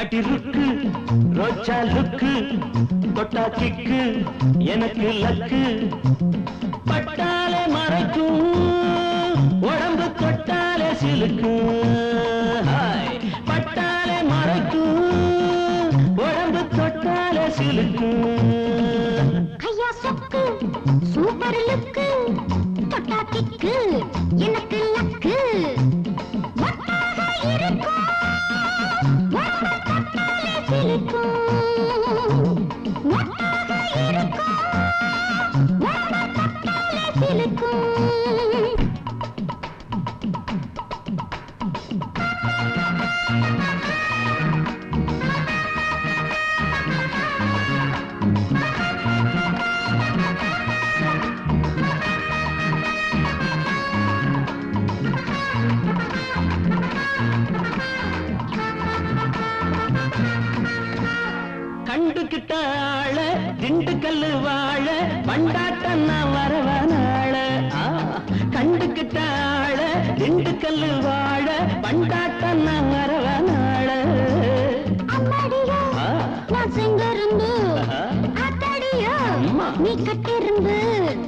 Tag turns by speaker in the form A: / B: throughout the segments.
A: அடி ருக்கு ரோச்சா லுக்கு தொட்டா கிக்கு எனக்கு லக்கு பட்டாலே மறைக்கும் உடம்பு தொட்டாலே சிலுக்கும் ஹாய். பட்டாலே மறைக்கும் உடம்பு தொட்டாலே சிலுக்கும்
B: ஐயா சொக்கு சூப்பர் லுக்கு தொட்டா கிக்கு எனக்கு லக்கு ஒட்டாக இருக்கும் உடம்பு தொட்டாலே சிலுக்கும் ஒட்டாக இருக்கும் உடம்பு தொட்டாலே சிலுக்கும்
A: கண்டுகிட்ட ஆள திண்டுக்கல்லு வாழ பண்டாட்டம் நான் வரவனாள கண்டுகிட்ட ஆள திண்டுக்கல்லு வாழ பண்டாட்டம் நான் வரவனாள
B: அம்மாடியோ
A: ஆ.
B: நான் செங்கரும்பு
A: ஆஹா.
B: ஆத்தாடியோ
A: அம்மா.
B: நீ கட்டிரும்பு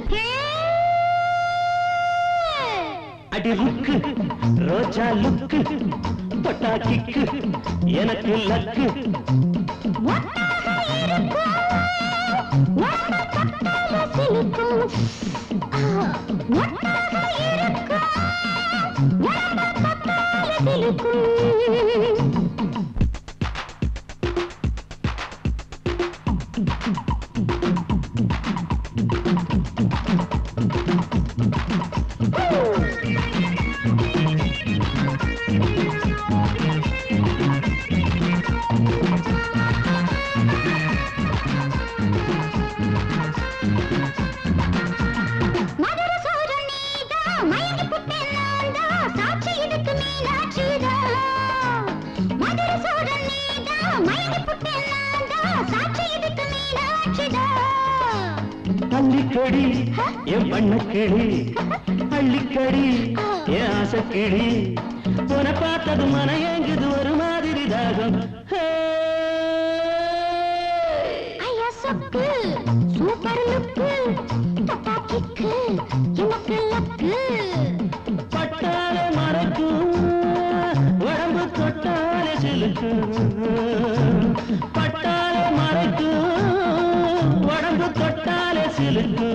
A: அடி லுக்கு ரோஜா லுக்கு தொட்டா கிக்கு எனக்கு லக்கு
B: ஒட்டாக இருக்கும் உடம்பு தொட்டாலே சிலுக்கும் ஆ, ஒட்டாக இருக்கும் உடம்பு தொட்டாலே சிலுக்கும் மதுர சோழன் நீதான், மயங்கி புட்டேன் நான்தான், சாட்சி இதுக்கு மீனாட்சிதான். மதுர சோழன் நீதான், மயங்கி புட்டேன் நான்தான், சாட்சி இதுக்கு மீனாட்சிதான்.
A: அள்ளிக்கடி என் பண்ணக்கிளி அள்ளிக்கடி என் ஆசக்கிளி உன பார்த்தது மன ஏங்குது ஒரு மாதிரி தாகம் ஹே.
B: ஐயா சொக்கு, சூப்பர் லுக்கு, தொட்டா கிக்கு, எனக்கு லக்கு.
A: பட்டாலே மறைக்கும் உடம்பு தொட்டாலே சிலுக்கும் பட்டாலே மறைக்கும் உடம்பு தொட்டாலே சிலுக்கும்